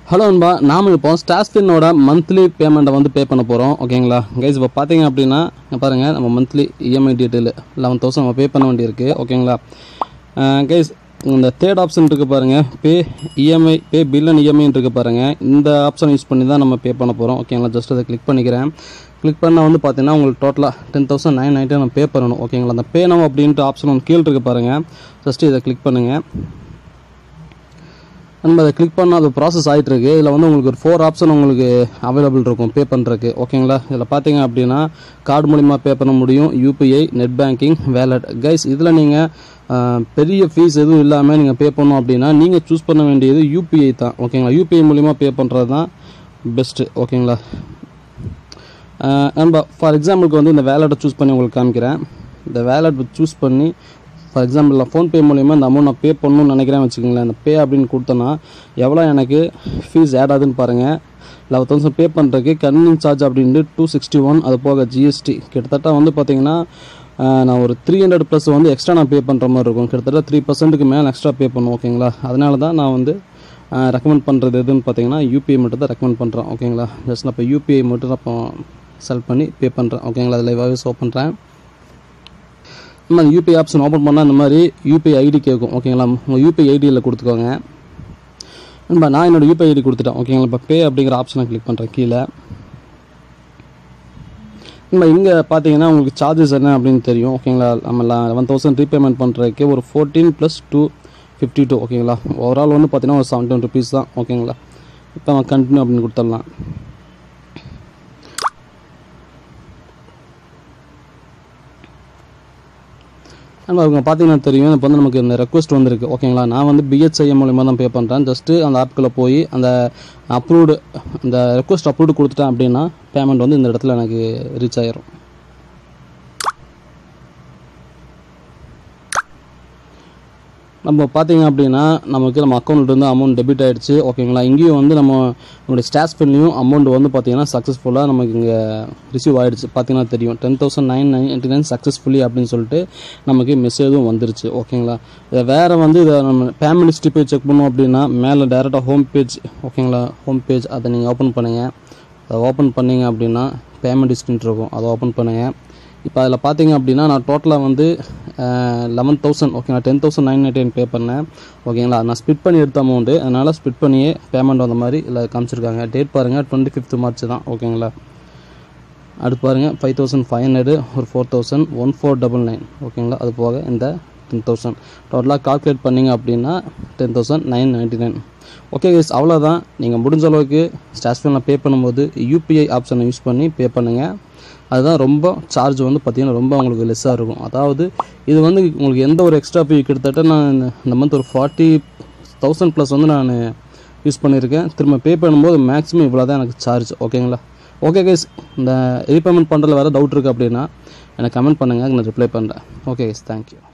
hello அன்பா நாம இப்போ ஸ்டாஸ்பின்னோட மந்த்லி பேமெண்ட்டை வந்து பே பண்ண போகிறோம் ஓகேங்களா கைஸ் இப்போ பார்த்தீங்க அப்படின்னா இங்க பாருங்க நம்ம monthly EMI detail eleven thousand நம்ம பே பண்ண வேண்டியிருக்கு ஓகேங்களா கைஸ் இந்த தேர்ட் ஆப்ஷன் இருக்குது பாருங்கள் pay EMI pay bill and இஎம்ஐன்னு இருக்குது பாருங்கள் இந்த ஆப்ஷன் யூஸ் பண்ணி தான் நம்ம பே பண்ண போகிறோம் ஓகேங்களா ஜஸ்ட் அதை கிளிக் பண்ணிக்கிறேன் கிளிக் பண்ணால் வந்து பார்த்தீங்கன்னா உங்களுக்கு டோட்டலாக டென் தௌசண்ட் நைன் நைன்ட்டி நம்ம பே பண்ணணும் ஓகேங்களா அந்த பே நம்ம அப்படின்ட்டு ஆப்ஷன் வந்து கீழே இருக்குது பாருங்கள் ஜஸ்ட் இதை கிளிக் பண்ணுங்கள் நம்ம அதை கிளிக் பண்ணால் அது ப்ராசஸ் ஆகிட்டு இருக்கு இதில் வந்து உங்களுக்கு ஒரு ஃபோர் ஆப்ஷன் உங்களுக்கு அவைலபிள் இருக்கும் பே பண்ணுறதுக்கு ஓகேங்களா இதில் பார்த்தீங்க அப்படின்னா கார்டு மூலிமா பே பண்ண முடியும் UPI net banking wallet guys இதில் நீங்கள் பெரிய ஃபீஸ் எதுவும் இல்லாமல் நீங்கள் பே பண்ணோம் அப்படின்னா நீங்கள் சூஸ் பண்ண வேண்டியது யூபிஐ தான் ஓகேங்களா யூபிஐ மூலிமா பே பண்ணுறது தான் பெஸ்ட்டு ஓகேங்களா நம்ம ஃபார் எக்ஸாம்பிளுக்கு வந்து இந்த வேலெட்டை சூஸ் பண்ணி உங்களுக்கு காமிக்கிறேன் இந்த வேலெட் சூஸ் பண்ணி ஃபார் எக்ஸாம்பிள் நான் ஃபோன்பே மூலிமா இந்த அமௌண்ட் நான் பே பண்ணணும்னு நினைக்கிறேன் வச்சுக்கோங்களேன் இந்த பே அப்படின்னு கொடுத்தேன்னா எவ்வளோ எனக்கு ஃபீஸ் ஆட் ஆகுதுன்னு பாருங்கள் லெவன் தௌசண்ட் பே பண்ணுறதுக்கு கன்னிங் சார்ஜ் அப்படின்ட்டு டூ சிக்ஸ்டி ஒன் அது போக ஜிஎஸ்டி கிட்டத்தட்ட வந்து பார்த்தீங்கன்னா நான் ஒரு த்ரீ ஹண்ட்ரட் ப்ளஸ் வந்து எக்ஸ்ட்ரா நான் பே பண்ணுற மாதிரி இருக்கும் கிட்டத்தட்ட த்ரீ பர்சன்ட்டுக்கு மேலே எக்ஸ்ட்ரா பே பண்ணுவோம் ஓகேங்களா அதனால தான் நான் வந்து ரெக்கமெண்ட் பண்ணுறது எதுன்னு பார்த்தீங்கன்னா யூபிஐ மட்டும் தான் ரெக்கமெண்ட் பண்ணுறேன் ஓகேங்களா ஜஸ்ட் நான் இப்போ யூபிஐ மட்டும் நான் இப்போ செலக்ட் பண்ணி பே பண்ணுறேன் ஓகேங்களா அதில் லைவாகவே ஷோ பண்ணுறேன் நம்ம அந்த யூபிஐ ஆப்ஷன் ஓப்பன் பண்ணால் இந்த மாதிரி யூபிஐ ஐடி கேட்கும் ஓகேங்களா உங்கள் யூபிஐ ஐடியில் கொடுத்துக்கோங்க நம்ம நான் என்னோட யூபிஐ ஐடி கொடுத்துட்டேன் ஓகேங்களா இப்போ பே அப்படிங்கிற ஆப்ஷனை கிளிக் பண்ணுறேன் கீழே நம்ம இங்கே பார்த்தீங்கன்னா உங்களுக்கு சார்ஜஸ் என்ன அப்படின்னு தெரியும் ஓகேங்களா நம்ம லெவன் தௌசண்ட் ரீபேமெண்ட் பண்ணுறதுக்கு ஒரு fourteen plus two fifty two ஓகேங்களா ஓவரால் வந்து பார்த்தீங்கன்னா ஒரு செவன்டீன் ருபீஸ் தான் ஓகேங்களா இப்போ நம்ம கண்டினியூ அப்படின்னு கொடுத்துடலாம் நம்ம அவங்க பார்த்தீங்கன்னா தெரியும் இப்போ வந்து நமக்கு இந்த ரெக்வஸ்ட் வந்திருக்கு ஓகேங்களா நான் வந்து பிஹெச்ஐஎம் மூலிமா தான் பே பண்ணுறேன் ஜஸ்ட்டு அந்த ஆப்புக்குள்ளே போய் அந்த அப்ரூவ்டு இந்த ரெக்வஸ்ட் அப்ரூவ்டு கொடுத்துட்டேன் அப்படின்னா பேமெண்ட் வந்து இந்த இடத்துல எனக்கு ரீச் ஆயிரும் நம்ம பார்த்தீங்க அப்படின்னா நமக்கு நம்ம அக்கௌண்ட்லேருந்து அமௌண்ட் டெபிட் ஆகிடுச்சு ஓகேங்களா இங்கேயும் வந்து நம்ம நம்மளுடைய ஸ்டாஸ் பின்லையும் அமௌண்ட் வந்து பார்த்தீங்கன்னா சக்ஸஸ்ஃபுல்லாக நமக்கு இங்கே ரிசீவ் ஆகிடுச்சு பார்த்தீங்கன்னா தெரியும் ten thousand nine ninety nine successfully அப்படின்னு சொல்லிட்டு நமக்கு மெசேஜும் வந்துருச்சு ஓகேங்களா இதை வேறு வந்து இதை நம்ம பேமெண்ட் ஹிஸ்ட்ரி போய் செக் பண்ணோம் அப்படின்னா மேலே டேரெக்டாக ஹோம் பேஜ் ஓகேங்களா ஹோம் பேஜ் அதை நீங்கள் ஓப்பன் பண்ணுங்கள் அதை ஓப்பன் பண்ணிங்க அப்படின்னா பேமெண்ட் ஹிஸ்ட்ரின்னு இருக்கும் அதை ஓப்பன் பண்ணுங்கள் இப்போ அதில் பார்த்தீங்க அப்படின்னா நான் டோட்டலாக வந்து லெவன் தௌசண்ட் ஓகேங்களா ten thousand nine ninety pay பண்ணேன் ஓகேங்களா நான் ஸ்பிட் பண்ணி எடுத்த அமௌண்ட்டு அதனால் ஸ்பிட் பண்ணியே பேமெண்ட் வந்த மாதிரி இல்லை காமிச்சிருக்காங்க டேட் பாருங்கள் டுவெண்ட்டி ஃபிஃப்த் மார்ச் தான் ஓகேங்களா அடுத்து பாருங்கள் ஃபைவ் தௌசண்ட் ஃபைவ் ஹண்ட்ரடு ஒரு four thousand one four double nine ஓகேங்களா அது போக இந்த டென் தௌசண்ட் டோட்டலாக கால்குலேட் பண்ணிங்க அப்படின்னா ten thousand nine ninety nine okay guys அவ்வளோதான் நீங்கள் முடிஞ்ச அளவுக்கு ஸ்டாஷ்பினில் பே பண்ணும்போது யூபிஐ ஆப்ஷனை யூஸ் பண்ணி பே பண்ணுங்கள் அதுதான் ரொம்ப சார்ஜ் வந்து பார்த்திங்கன்னா ரொம்ப உங்களுக்கு லெஸ்ஸாக இருக்கும் அதாவது இது வந்து உங்களுக்கு எந்த ஒரு எக்ஸ்ட்ரா ஃபீ கிட்டத்தட்ட நான் இந்த மந்த் ஒரு ஃபார்ட்டி தௌசண்ட் ப்ளஸ் வந்து நான் யூஸ் பண்ணியிருக்கேன் திரும்ப பே பண்ணும்போது மேக்ஸிமம் இவ்வளோ தான் எனக்கு சார்ஜ் ஓகேங்களா ஓகே கைஸ் இந்த ரீபேமெண்ட் பண்ணுறதுல வேறு டவுட் இருக்குது அப்படின்னா எனக்கு கமெண்ட் பண்ணுங்கள் நான் ரிப்ளை பண்ணுறேன் ஓகே கைஸ் தேங்க்யூ